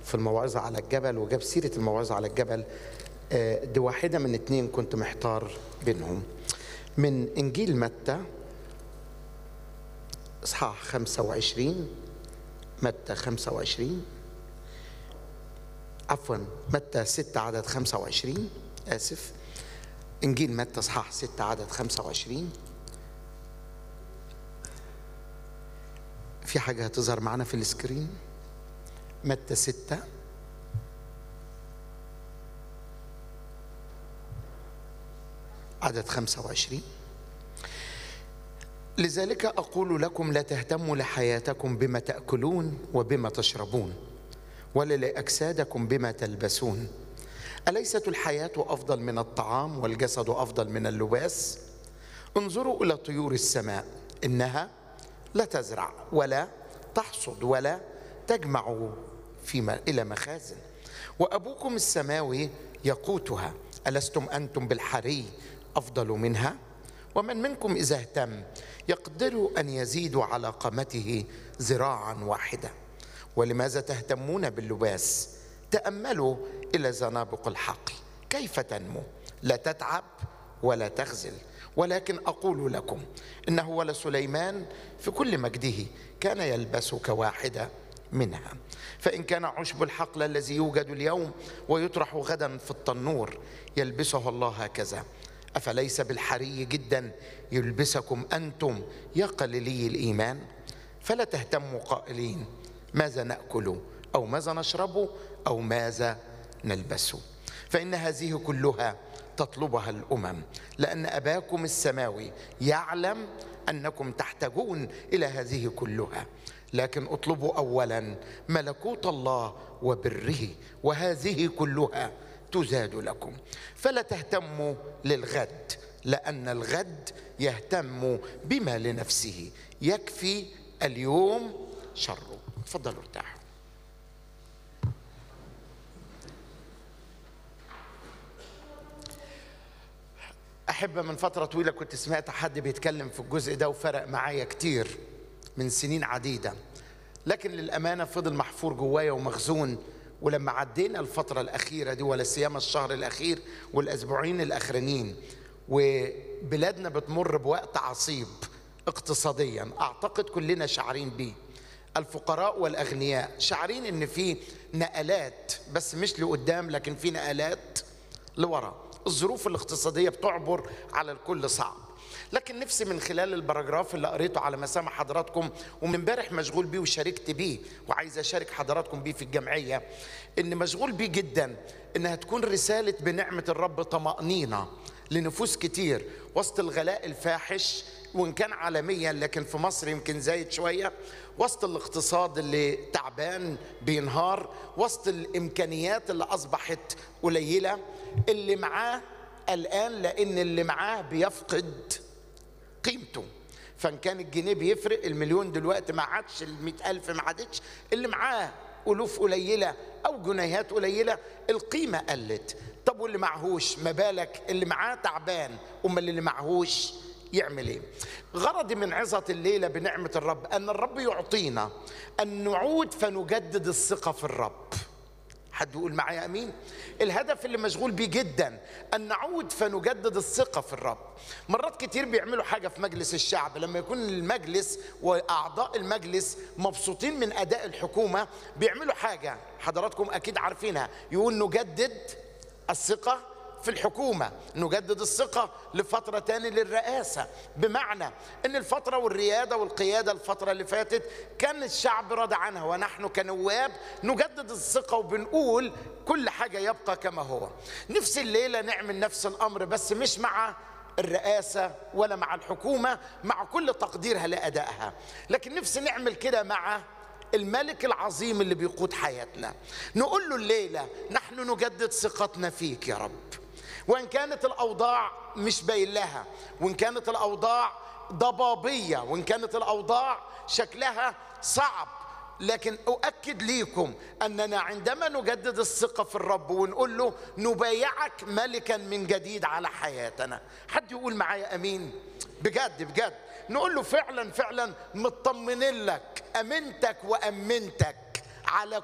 في الموعظة على الجبل وجاب سيرة الموعظة على الجبل آه، دي واحدة من اتنين كنت محتار بينهم من إنجيل متى إصحاح 25 متى 25 عفوا متى 6 عدد 25 آسف إنجيل متى إصحاح 6 عدد 25 في حاجة هتظهر معنا في السكرين متى 6 عدد 25 لذلك أقول لكم لا تهتموا لحياتكم بما تأكلون وبما تشربون ولا لأجسادكم بما تلبسون أليست الحياة أفضل من الطعام والجسد أفضل من اللباس انظروا إلى طيور السماء إنها لا تزرع ولا تحصد ولا تجمع فيما إلى مخازن وأبوكم السماوي يقوتها ألستم أنتم بالحري أفضل منها ومن منكم إذا اهتم يقدر أن يزيد على قامته ذراعا واحدة ولماذا تهتمون باللباس تأملوا إلى زنابق الحقل كيف تنمو لا تتعب ولا تخزل ولكن أقول لكم إنه ولسليمان في كل مجده كان يلبس كواحدة منها فإن كان عشب الحقل الذي يوجد اليوم ويطرح غدا في التنور يلبسه الله هكذا أفليس بالحري جدا يلبسكم أنتم يا قليلي الإيمان فلا تهتموا قائلين ماذا نأكل أو ماذا نشرب أو ماذا نلبس فإن هذه كلها تطلبها الأمم لأن أباكم السماوي يعلم أنكم تحتاجون إلى هذه كلها لكن اطلبوا أولا ملكوت الله وبره وهذه كلها تزاد لكم فلا تهتموا للغد لأن الغد يهتم بما لنفسه يكفي اليوم شره تفضلوا ارتاحوا أحب من فترة طويلة كنت سمعت حد بيتكلم في الجزء ده وفرق معايا كتير من سنين عديدة لكن للأمانة فضل محفور جوايا ومخزون ولما عدينا الفترة الأخيرة دي ولا سيما الشهر الأخير والأسبوعين الأخرانيين وبلادنا بتمر بوقت عصيب اقتصاديا أعتقد كلنا شعرين بيه الفقراء والأغنياء شعرين إن في نقلات بس مش لقدام لكن في نقلات لورا الظروف الاقتصادية بتعبر على الكل صعب لكن نفسي من خلال البراجراف اللي قريته على مسامع حضراتكم ومن امبارح مشغول بيه وشاركت بيه وعايز اشارك حضراتكم بيه في الجمعيه ان مشغول بيه جدا انها تكون رساله بنعمه الرب طمانينه لنفوس كتير وسط الغلاء الفاحش وان كان عالميا لكن في مصر يمكن زايد شويه وسط الاقتصاد اللي تعبان بينهار وسط الامكانيات اللي اصبحت قليله اللي معاه قلقان لان اللي معاه بيفقد قيمته فان كان الجنيه بيفرق المليون دلوقتي ما عادش المئة ألف ما عادتش اللي معاه ألوف قليلة أو جنيهات قليلة القيمة قلت طب واللي معهوش ما بالك اللي معاه تعبان أمال اللي معهوش يعمل ايه غرضي من عظة الليلة بنعمة الرب أن الرب يعطينا أن نعود فنجدد الثقة في الرب حد يقول معايا امين الهدف اللي مشغول بيه جدا ان نعود فنجدد الثقه في الرب مرات كتير بيعملوا حاجه في مجلس الشعب لما يكون المجلس واعضاء المجلس مبسوطين من اداء الحكومه بيعملوا حاجه حضراتكم اكيد عارفينها يقول نجدد الثقه في الحكومة نجدد الثقة لفترة تاني للرئاسة بمعنى أن الفترة والريادة والقيادة الفترة اللي فاتت كان الشعب راضى عنها ونحن كنواب نجدد الثقة وبنقول كل حاجة يبقى كما هو نفس الليلة نعمل نفس الأمر بس مش مع الرئاسة ولا مع الحكومة مع كل تقديرها لأدائها لكن نفسي نعمل كده مع الملك العظيم اللي بيقود حياتنا نقول له الليلة نحن نجدد ثقتنا فيك يا رب وان كانت الاوضاع مش باين لها وان كانت الاوضاع ضبابيه وان كانت الاوضاع شكلها صعب لكن اؤكد ليكم اننا عندما نجدد الثقه في الرب ونقول له نبايعك ملكا من جديد على حياتنا حد يقول معايا امين بجد بجد نقول له فعلا فعلا مطمنين لك امنتك وامنتك على